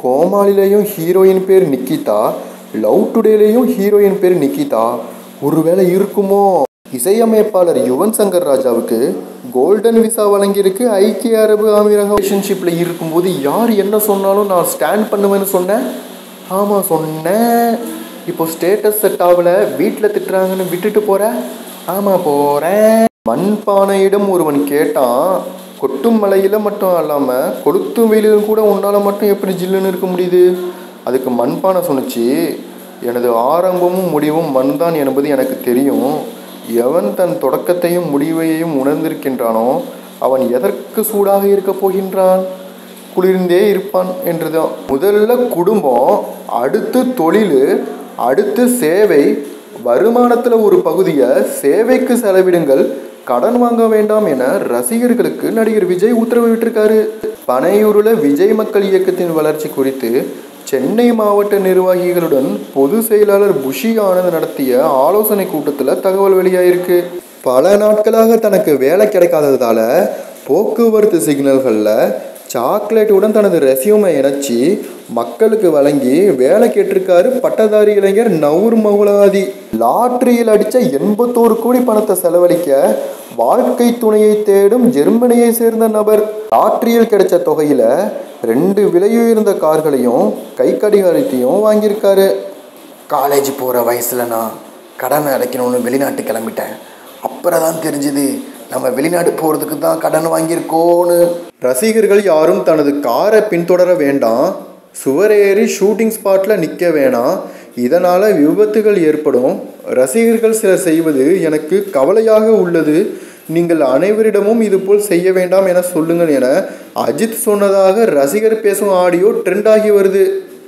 கோமாளிலையும் heroine பேர் Nikita love டுடேலையும் heroine பேர் நிக்கிதா ஒருவேளை இருக்குமோ இசையமைப்பாளர் யுவன் சங்கர் ராஜாவுக்கு கோல்டன் விசா வழங்கியிருக்கு ஐக்கிய அரபு அமீரக ரிலேஷன்ஷிப்பில் இருக்கும்போது யார் என்ன சொன்னாலும் நான் ஸ்டாண்ட் பண்ணுவேன்னு சொன்னேன் ஆமாம் சொன்னேன் இப்போ ஸ்டேட்டஸ் செட் ஆகல வீட்டில் திட்டுறாங்கன்னு விட்டுட்டு போற ஆமாம் போகிறேன் மண்பானையிடம் ஒருவன் கேட்டான் கொட்டும் மலையில் மட்டும் இல்லாமல் கொளுத்தும் வெயிலிலும் கூட உன்னால் மட்டும் எப்படி ஜில்லுன்னு இருக்க முடியுது அதுக்கு மண்பானை சொன்னுச்சு எனது ஆரம்பமும் முடிவும் மண் தான் என்பது எனக்கு தெரியும் எவன் தன் தொடக்கத்தையும் முடிவையும் உணர்ந்திருக்கின்றானோ அவன் எதற்கு சூடாக இருக்கப் போகின்றான் குளிர்ந்தே இருப்பான் என்றுதான் முதல்ல குடும்பம் அடுத்து தொழில் அடுத்து சேவை வருமானத்தில் ஒரு பகுதியை சேவைக்கு செலவிடுங்கள் கடன் வாங்க வேண்டாம் என ரசிகர்களுக்கு நடிகர் விஜய் உத்தரவிட்டிருக்காரு பனையூரில் விஜய் மக்கள் இயக்கத்தின் வளர்ச்சி குறித்து சென்னை மாவட்ட நிர்வாகிகளுடன் பொதுச் செயலாளர் புஷி ஆனந்த் நடத்திய ஆலோசனை கூட்டத்தில் தகவல் வெளியாயிருக்கு பல நாட்களாக தனக்கு வேலை கிடைக்காததால போக்குவரத்து சிக்னல்களில் சாக்லேட்டுடன் தனது ரெசியூமை இணைச்சி மக்களுக்கு வழங்கி வேலை கேட்டிருக்காரு பட்டதாரி இளைஞர் நவுர் மௌலாதி லாட்டரியில் அடித்த எண்பத்தோரு கோடி பணத்தை செலவழிக்க வாழ்க்கை துணையை தேடும் ஜெர்மனியை சேர்ந்த நபர் லாட்டரியில் கிடைச்ச தொகையில் ரெண்டு விலையுயர்ந்த கார்களையும் கை கடிகாரத்தையும் வாங்கியிருக்காரு காலேஜ் போகிற வயசில் நான் கடன் அடைக்கணும்னு வெளிநாட்டு கிளம்பிட்டேன் அப்புறம் தான் தெரிஞ்சுது நம்ம வெளிநாடு போகிறதுக்கு தான் கடன் வாங்கியிருக்கோன்னு ரசிகர்கள் யாரும் தனது காரை பின்தொடர வேண்டாம் சுவரேறி ஷூட்டிங் ஸ்பாட்டில் நிற்க வேணாம் இதனால் விபத்துகள் ஏற்படும் ரசிகர்கள் சிலர் செய்வது எனக்கு கவலையாக உள்ளது நீங்கள் அனைவரிடமும் இதுபோல் செய்ய வேண்டாம் என சொல்லுங்கள் என அஜித் சொன்னதாக ரசிகர் பேசும் ஆடியோ ட்ரெண்ட் ஆகி வருது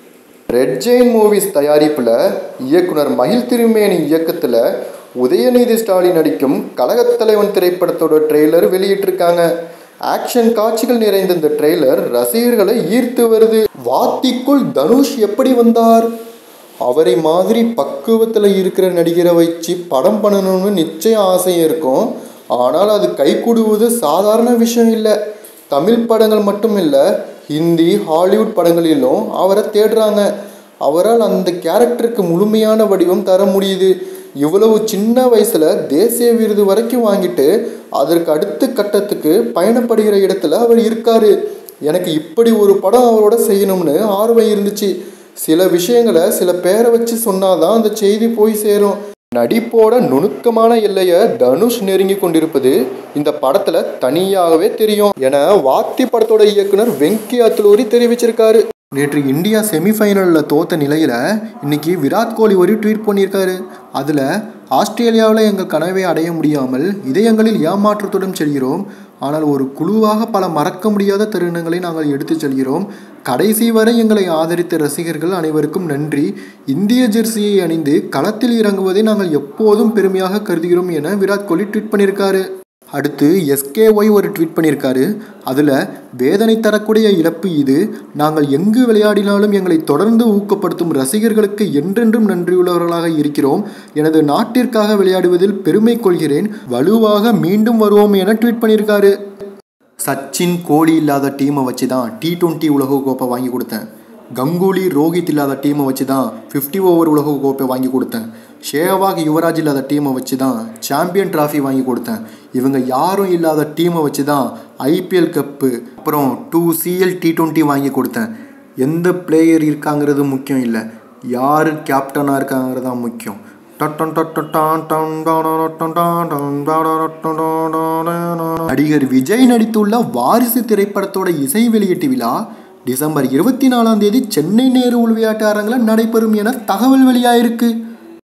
ரெட் ஜெயின் மூவிஸ் தயாரிப்பில் இயக்குனர் மகிழ் திருமேனி இயக்கத்தில் உதயநிதி ஸ்டாலின் நடிக்கும் கழகத் தலைவன் திரைப்படத்தோட ட்ரெய்லர் வெளியிட்டிருக்காங்க ஆக்ஷன் காட்சிகள் நிறைந்த இந்த ட்ரெய்லர் ரசிகர்களை ஈர்த்து வருது வாத்திக்குள் தனுஷ் எப்படி வந்தார் அவரை மாதிரி பக்குவத்தில் இருக்கிற நடிகரை வச்சு படம் பண்ணணும்னு நிச்சயம் ஆசை இருக்கும் ஆனால் அது கைகூடுவது சாதாரண விஷயம் இல்லை தமிழ் படங்கள் மட்டும் இல்லை ஹிந்தி ஹாலிவுட் படங்களிலும் அவரை தேடுறாங்க அவரால் அந்த கேரக்டருக்கு முழுமையான வடிவம் தர முடியுது இவ்வளவு சின்ன வயசில் தேசிய விருது வரைக்கும் வாங்கிட்டு அதற்கு அடுத்த கட்டத்துக்கு பயணப்படுகிற இடத்துல அவர் இருக்காரு எனக்கு இப்படி ஒரு படம் அவரோட செய்யணும்னு ஆர்வம் இருந்துச்சு சில விஷயங்களை சில பேரை வச்சு சொன்னாதான் அந்த செய்தி போய் சேரும் நடிப்போட நுணுக்கமான எல்லையை தனுஷ் நெருங்கி கொண்டிருப்பது இந்த படத்துல தனியாகவே தெரியும் என வாத்தி படத்தோட இயக்குனர் வெங்கி அத்துலூரி தெரிவிச்சிருக்காரு நேற்று இந்தியா செமிஃபைனலில் தோத்த நிலையில் இன்னைக்கு விராட் கோலி ஒரு ட்வீட் பண்ணியிருக்காரு அதில் ஆஸ்திரேலியாவில் எங்கள் கனவை அடைய முடியாமல் இதயங்களில் ஏமாற்றத்துடன் செல்கிறோம் ஆனால் ஒரு குழுவாக பல மறக்க முடியாத தருணங்களை நாங்கள் எடுத்துச் செல்கிறோம் கடைசி வரை எங்களை ஆதரித்த ரசிகர்கள் அனைவருக்கும் நன்றி இந்திய ஜெர்சியை அணிந்து களத்தில் இறங்குவதை நாங்கள் எப்போதும் பெருமையாக கருதுகிறோம் என விராட் கோலி ட்வீட் பண்ணியிருக்காரு அடுத்து எஸ்கேஒய் ஒரு ட்வீட் பண்ணியிருக்காரு அதில் வேதனை தரக்கூடிய இழப்பு இது நாங்கள் எங்கு விளையாடினாலும் எங்களை தொடர்ந்து ஊக்கப்படுத்தும் ரசிகர்களுக்கு என்றென்றும் நன்றியுள்ளவர்களாக இருக்கிறோம் எனது நாட்டிற்காக விளையாடுவதில் பெருமை கொள்கிறேன் வலுவாக மீண்டும் வருவோம் என ட்வீட் பண்ணியிருக்காரு சச்சின் கோலி இல்லாத டீமை வச்சு தான் டி டுவெண்ட்டி உலகக்கோப்பை வாங்கி கொடுத்தேன் கங்குலி ரோஹித் இல்லாத டீமை வச்சு தான் ஃபிஃப்டி ஓவர் உலகக்கோப்பை வாங்கி கொடுத்தேன் ஷேவாக் யுவராஜ் இல்லாத டீமை வச்சு தான் சாம்பியன் டிராஃபி வாங்கி கொடுத்தேன் இவங்க யாரும் இல்லாத டீமை வச்சு தான் ஐபிஎல் கப்பு அப்புறம் டூ சிஎல் டி டுவெண்ட்டி வாங்கி கொடுத்தேன் எந்த பிளேயர் இருக்காங்கிறது முக்கியம் இல்லை யார் கேப்டனாக இருக்காங்கிறது தான் முக்கியம் நடிகர் விஜய் நடித்துள்ள வாரிசு திரைப்படத்தோட இசை வெளியீட்டு விழா டிசம்பர் இருபத்தி நாலாம் தேதி சென்னை நேரு உள்விளையாட்டு அரங்கில் நடைபெறும் என தகவல் வெளியாயிருக்கு